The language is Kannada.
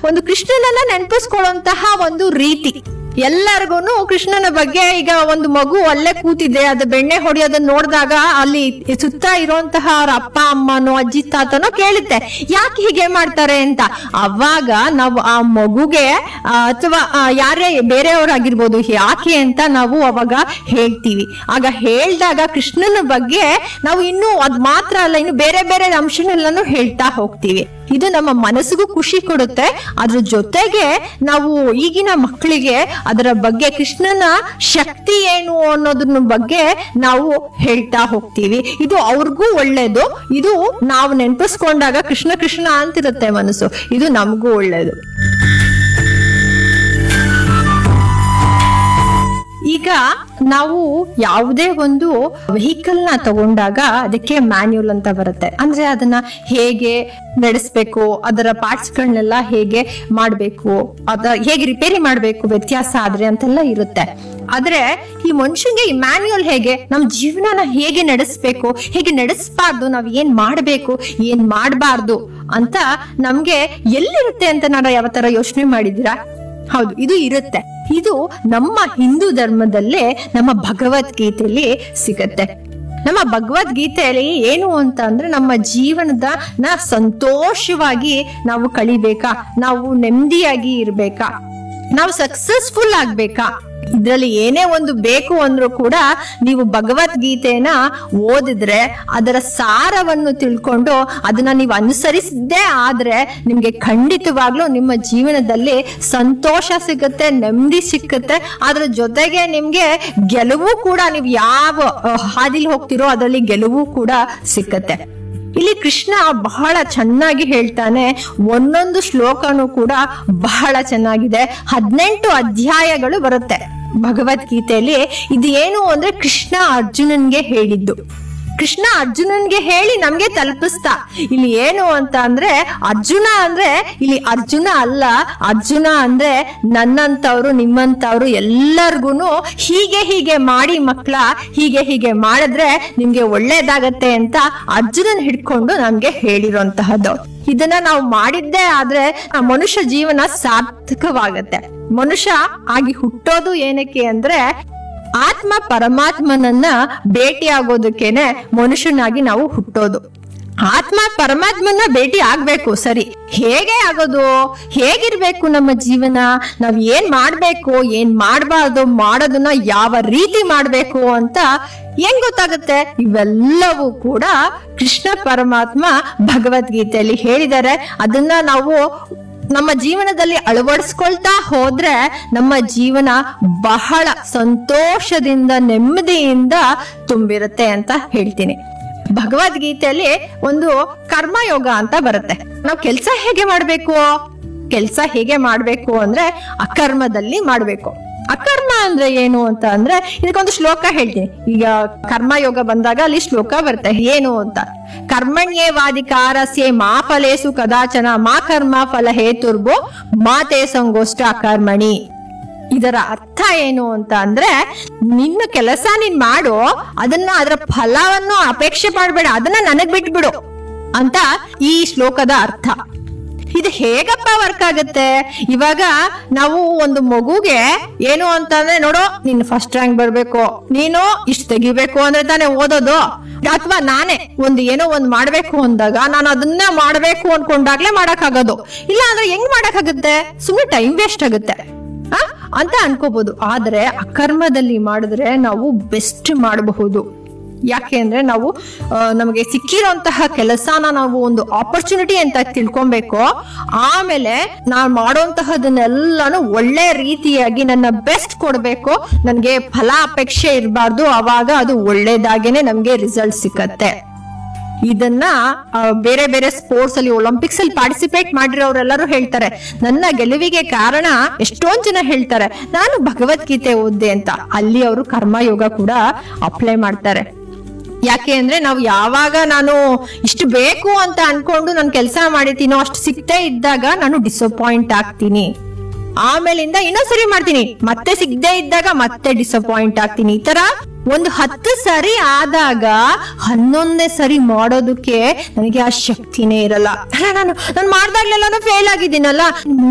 ಒಂದು ಕೃಷ್ಣನನ್ನ ನೆನಪಿಸ್ಕೊಳ್ಳುವಂತಹ ಒಂದು ರೀತಿ ಎಲ್ಲರಿಗೂ ಕೃಷ್ಣನ ಬಗ್ಗೆ ಈಗ ಒಂದು ಮಗು ಅಲ್ಲೇ ಕೂತಿದೆ ಅದು ಬೆಣ್ಣೆ ಹೊಡಿಯೋದನ್ನ ನೋಡಿದಾಗ ಅಲ್ಲಿ ಸುತ್ತ ಇರುವಂತಹ ಅವ್ರ ಅಪ್ಪ ಅಮ್ಮನೋ ಅಜ್ಜಿ ತಾತನೋ ಕೇಳುತ್ತೆ ಯಾಕೆ ಹೀಗೆ ಮಾಡ್ತಾರೆ ಅಂತ ಅವಾಗ ನಾವು ಆ ಮಗುಗೆ ಆ, ಅಥವಾ ಆ, ಯಾರೇ ಬೇರೆಯವರಾಗಿರ್ಬೋದು ಯಾಕೆ ಅಂತ ನಾವು ಅವಾಗ ಹೇಳ್ತೀವಿ ಆಗ ಹೇಳ್ದಾಗ ಕೃಷ್ಣನ ಬಗ್ಗೆ ನಾವು ಇನ್ನು ಅದ್ ಮಾತ್ರ ಅಲ್ಲ ಇನ್ನು ಬೇರೆ ಬೇರೆ ಅಂಶನೆಲ್ಲಾನು ಹೇಳ್ತಾ ಹೋಗ್ತೀವಿ ಇದು ನಮ್ಮ ಮನಸ್ಸಿಗೂ ಖುಷಿ ಕೊಡುತ್ತೆ ಅದ್ರ ಜೊತೆಗೆ ನಾವು ಈಗಿನ ಮಕ್ಕಳಿಗೆ ಅದರ ಬಗ್ಗೆ ಕೃಷ್ಣನ ಶಕ್ತಿ ಏನು ಅನ್ನೋದ್ರ ಬಗ್ಗೆ ನಾವು ಹೇಳ್ತಾ ಹೋಗ್ತೀವಿ ಇದು ಅವ್ರಿಗೂ ಒಳ್ಳೇದು ಇದು ನಾವು ನೆನಪಿಸ್ಕೊಂಡಾಗ ಕೃಷ್ಣ ಕೃಷ್ಣ ಅಂತಿರುತ್ತೆ ಮನಸ್ಸು ಇದು ನಮಗೂ ಒಳ್ಳೇದು ಈಗ ನಾವು ಯಾವುದೇ ಒಂದು ವೆಹಿಕಲ್ ನ ತಗೊಂಡಾಗ ಅದಕ್ಕೆ ಮ್ಯಾನ್ಯುಯಲ್ ಅಂತ ಬರುತ್ತೆ ಅಂದ್ರೆ ಅದನ್ನ ಹೇಗೆ ನಡೆಸ್ಬೇಕು ಅದರ ಪಾರ್ಟ್ಸ್ ಗಳನ್ನೆಲ್ಲ ಹೇಗೆ ಮಾಡ್ಬೇಕು ಅದ ಹೇಗೆ ರಿಪೇರಿ ಮಾಡ್ಬೇಕು ವ್ಯತ್ಯಾಸ ಆದ್ರೆ ಅಂತೆಲ್ಲ ಇರುತ್ತೆ ಆದ್ರೆ ಈ ಮನುಷ್ಯಂಗೆ ಈ ಮ್ಯಾನ್ಯುಯಲ್ ಹೇಗೆ ನಮ್ ಜೀವನನ ಹೇಗೆ ನಡೆಸ್ಬೇಕು ಹೇಗೆ ನಡೆಸಬಾರ್ದು ನಾವ್ ಏನ್ ಮಾಡ್ಬೇಕು ಏನ್ ಮಾಡಬಾರ್ದು ಅಂತ ನಮ್ಗೆ ಎಲ್ಲಿರುತ್ತೆ ಅಂತ ನಾನು ಯಾವ ತರ ಯೋಚನೆ ಮಾಡಿದ್ದೀರಾ ಹೌದು ಇದು ಇರುತ್ತೆ ಇದು ನಮ್ಮ ಹಿಂದೂ ಧರ್ಮದಲ್ಲೇ ನಮ್ಮ ಭಗವದ್ಗೀತೆಯಲ್ಲಿ ಸಿಗತ್ತೆ ನಮ್ಮ ಭಗವದ್ಗೀತೆಯಲ್ಲಿ ಏನು ಅಂತ ಅಂದ್ರೆ ನಮ್ಮ ಜೀವನದ ನ ಸಂತೋಷವಾಗಿ ನಾವು ಕಳಿಬೇಕಾ ನಾವು ನೆಮ್ಮದಿಯಾಗಿ ಇರ್ಬೇಕಾ ನಾವು ಸಕ್ಸಸ್ಫುಲ್ ಆಗ್ಬೇಕಾ ಇದ್ರಲ್ಲಿ ಏನೇ ಒಂದು ಬೇಕು ಅಂದ್ರೂ ಕೂಡ ನೀವು ಭಗವದ್ಗೀತೆನ ಓದಿದ್ರೆ ಅದರ ಸಾರವನ್ನು ತಿಳ್ಕೊಂಡು ಅದನ್ನ ನೀವು ಅನುಸರಿಸಿದ್ದೇ ಆದ್ರೆ ನಿಮ್ಗೆ ಖಂಡಿತವಾಗ್ಲೂ ನಿಮ್ಮ ಜೀವನದಲ್ಲಿ ಸಂತೋಷ ಸಿಗುತ್ತೆ ನೆಮ್ಮದಿ ಸಿಕ್ಕುತ್ತೆ ಅದ್ರ ಜೊತೆಗೆ ನಿಮ್ಗೆ ಗೆಲುವು ಕೂಡ ನೀವು ಯಾವ ಅಹ್, ಹಾದಿಲಿ ಹೋಗ್ತಿರೋ ಅದರಲ್ಲಿ ಗೆಲುವು ಕೂಡ ಸಿಕ್ಕತ್ತೆ ಇಲ್ಲಿ ಕೃಷ್ಣ ಬಹಳ ಚೆನ್ನಾಗಿ ಹೇಳ್ತಾನೆ ಒಂದೊಂದು ಶ್ಲೋಕನೂ ಕೂಡ ಬಹಳ ಚೆನ್ನಾಗಿದೆ ಹದಿನೆಂಟು ಅಧ್ಯಾಯಗಳು ಬರುತ್ತೆ ಭಗವದ್ಗೀತೆಯಲ್ಲಿ ಇದು ಏನು ಅಂದ್ರೆ ಕೃಷ್ಣ ಅರ್ಜುನನ್ಗೆ ಹೇಳಿದ್ದು ಕೃಷ್ಣ ಅರ್ಜುನನ್ಗೆ ಹೇಳಿ ನಮ್ಗೆ ತಲುಪಿಸ್ತಾ ಇಲ್ಲಿ ಏನು ಅಂತ ಅಂದ್ರೆ ಅರ್ಜುನ ಅಂದ್ರೆ ಇಲ್ಲಿ ಅರ್ಜುನ ಅಲ್ಲ ಅರ್ಜುನ ಅಂದ್ರೆ ನನ್ನಂತವ್ರು ನಿಮ್ಮಂತವ್ರು ಎಲ್ಲರಿಗೂ ಹೀಗೆ ಹೀಗೆ ಮಾಡಿ ಮಕ್ಕಳ ಹೀಗೆ ಹೀಗೆ ಮಾಡಿದ್ರೆ ನಿಮ್ಗೆ ಒಳ್ಳೇದಾಗತ್ತೆ ಅಂತ ಅರ್ಜುನನ್ ಹಿಡ್ಕೊಂಡು ನಮ್ಗೆ ಹೇಳಿರುವಂತಹದ್ದು ಇದನ್ನ ನಾವು ಮಾಡಿದ್ದೇ ಆದ್ರೆ ಆ ಮನುಷ್ಯ ಜೀವನ ಸಾರ್ಥಕವಾಗತ್ತೆ ಮನುಷ್ಯ ಆಗಿ ಹುಟ್ಟೋದು ಏನಕ್ಕೆ ಅಂದ್ರೆ ಆತ್ಮ ಪರಮಾತ್ಮನನ್ನ ಭೇಟಿಯಾಗೋದಕ್ಕೇನೆ ಮನುಷ್ಯನಾಗಿ ನಾವು ಹುಟ್ಟೋದು ಆತ್ಮ ಪರಮಾತ್ಮನ ಭೇಟಿ ಆಗ್ಬೇಕು ಸರಿ ಹೇಗೆ ಆಗೋದು ಹೇಗಿರ್ಬೇಕು ನಮ್ಮ ಜೀವನ ನಾವ್ ಏನ್ ಮಾಡ್ಬೇಕು ಏನ್ ಮಾಡ್ಬಾರ್ದು ಮಾಡೋದನ್ನ ಯಾವ ರೀತಿ ಮಾಡ್ಬೇಕು ಅಂತ ಹೆಂಗ್ ಗೊತ್ತಾಗುತ್ತೆ ಇವೆಲ್ಲವೂ ಕೂಡ ಕೃಷ್ಣ ಪರಮಾತ್ಮ ಭಗವದ್ಗೀತೆಯಲ್ಲಿ ಹೇಳಿದ್ದಾರೆ ಅದನ್ನ ನಾವು ನಮ್ಮ ಜೀವನದಲ್ಲಿ ಅಳವಡಿಸ್ಕೊಳ್ತಾ ಹೋದ್ರೆ ನಮ್ಮ ಜೀವನ ಬಹಳ ಸಂತೋಷದಿಂದ ನೆಮ್ಮದಿಯಿಂದ ತುಂಬಿರುತ್ತೆ ಅಂತ ಹೇಳ್ತೀನಿ ಭಗವದ್ಗೀತೆಯಲ್ಲಿ ಒಂದು ಕರ್ಮಯೋಗ ಅಂತ ಬರುತ್ತೆ ನಾವು ಕೆಲಸ ಹೇಗೆ ಮಾಡ್ಬೇಕು ಕೆಲಸ ಹೇಗೆ ಮಾಡ್ಬೇಕು ಅಂದ್ರೆ ಅಕರ್ಮದಲ್ಲಿ ಮಾಡ್ಬೇಕು ಅಕರ್ಮ ಅಂದ್ರೆ ಏನು ಅಂತ ಅಂದ್ರೆ ಇದಕ್ಕೊಂದು ಶ್ಲೋಕ ಹೇಳ್ತೀನಿ ಈಗ ಕರ್ಮಯೋಗ ಬಂದಾಗ ಅಲ್ಲಿ ಶ್ಲೋಕ ಬರುತ್ತೆ ಏನು ಅಂತ ಕರ್ಮಣ್ಯೇವಾಧಿಕಾರಸ್ಯೆ ಮಾ ಫಲೇಸು ಕದಾಚನ ಮಾ ಕರ್ಮ ಫಲ ಹೇತುರ್ಭೋ ಮಾತೆ ಸಂಗೋಷ್ಠ ಅಕರ್ಮಣಿ ಇದರ ಅರ್ಥ ಏನು ಅಂತ ಅಂದ್ರೆ ನಿನ್ನ ಕೆಲಸ ನೀನ್ ಮಾಡು ಅದನ್ನ ಅದರ ಫಲವನ್ನು ಅಪೇಕ್ಷೆ ಮಾಡ್ಬೇಡ ಅದನ್ನ ನನಗ್ ಬಿಟ್ಬಿಡು ಅಂತ ಈ ಶ್ಲೋಕದ ಅರ್ಥ ಇದು ಹೇಗಪ್ಪ ವರ್ಕ್ ಆಗುತ್ತೆ ಇವಾಗ ನಾವು ಒಂದು ಮಗುಗೆ ಏನು ಅಂತಂದ್ರೆ ನೋಡು ನೀನ್ ಫಸ್ಟ್ ರ್ಯಾಂಕ್ ಬರ್ಬೇಕು ನೀನು ಇಷ್ಟು ತೆಗಿಬೇಕು ಅಂದ್ರೆ ತಾನೇ ಓದೋದು ಅಥವಾ ನಾನೇ ಒಂದು ಏನೋ ಒಂದ್ ಮಾಡ್ಬೇಕು ಅಂದಾಗ ನಾನು ಅದನ್ನ ಮಾಡ್ಬೇಕು ಅನ್ಕೊಂಡಾಗ್ಲೇ ಮಾಡಕ್ಕಾಗೋದು ಇಲ್ಲ ಅಂದ್ರೆ ಹೆಂಗ್ ಮಾಡಕ್ಕಾಗುತ್ತೆ ಸುಮ್ಮನೆ ಟೈಮ್ ವೇಸ್ಟ್ ಆಗುತ್ತೆ ಆ? ಅಂತ ಅನ್ಕೋಬಹುದು ಆದ್ರೆ ಅಕರ್ಮದಲ್ಲಿ ಮಾಡಿದ್ರೆ ನಾವು ಬೆಸ್ಟ್ ಮಾಡಬಹುದು ಯಾಕೆ ಅಂದ್ರೆ ನಾವು ಆ, ನಮಗೆ ಸಿಕ್ಕಿರೋಂತಹ ಕೆಲಸನ ನಾವು ಒಂದು ಆಪರ್ಚುನಿಟಿ ಅಂತ ತಿಳ್ಕೊಬೇಕು ಆಮೇಲೆ ನಾನು ಮಾಡೋಂತಹದನ್ನೆಲ್ಲಾನು ಒಳ್ಳೆ ರೀತಿಯಾಗಿ ನನ್ನ ಬೆಸ್ಟ್ ಕೊಡ್ಬೇಕು ನನ್ಗೆ ಫಲ ಅಪೇಕ್ಷೆ ಇರಬಾರ್ದು ಅವಾಗ ಅದು ಒಳ್ಳೇದಾಗೇನೆ ನಮ್ಗೆ ರಿಸಲ್ಟ್ ಸಿಕ್ಕತ್ತೆ ಇದನ್ನ ಆ, ಬೇರೆ ಬೇರೆ ಸ್ಪೋರ್ಟ್ಸ್ ಅಲ್ಲಿ ಒಲಿಂಪಿಕ್ಸ್ ಅಲ್ಲಿ ಪಾರ್ಟಿಸಿಪೇಟ್ ಮಾಡಿರೋರೆಲ್ಲರೂ ಹೇಳ್ತಾರೆ ನನ್ನ ಗೆಲುವಿಗೆ ಕಾರಣ ಎಷ್ಟೊಂದ್ ಜನ ಹೇಳ್ತಾರೆ ನಾನು ಭಗವದ್ಗೀತೆ ಓದ್ದೆ ಅಂತ ಅಲ್ಲಿ ಅವರು ಕರ್ಮಯೋಗ ಕೂಡ ಅಪ್ಲೈ ಮಾಡ್ತಾರೆ ಯಾಕೆ ಅಂದ್ರೆ ನಾವು ಯಾವಾಗ ನಾನು ಇಷ್ಟು ಬೇಕು ಅಂತ ಅನ್ಕೊಂಡು ನಾನು ಕೆಲಸ ಮಾಡಿತೀನೋ ಅಷ್ಟು ಸಿಗ್ತಾ ಇದ್ದಾಗ ನಾನು ಡಿಸಪಾಯಿಂಟ್ ಆಗ್ತೀನಿ ಆಮೇಲಿಂದ ಇನ್ನೊಂದ್ಸರಿ ಮಾಡ್ತೀನಿ ಮತ್ತೆ ಸಿಗದೆ ಇದ್ದಾಗ ಮತ್ತೆ ಡಿಸಪಾಯಿಂಟ್ ಆಗ್ತೀನಿ ಈ ತರ ಒಂದು ಹತ್ತು ಸರಿ ಆದಾಗ ಹನ್ನೊಂದನೇ ಸರಿ ಮಾಡೋದಕ್ಕೆ ನನಗೆ ಆ ಶಕ್ತಿನೇ ಇರಲ್ಲ ಅಲ್ಲ ನಾನು ನಾನು ಮಾಡ್ದಾಗ್ಲೆಲ್ಲ ಫೇಲ್ ಆಗಿದ್ದೀನಲ್ಲ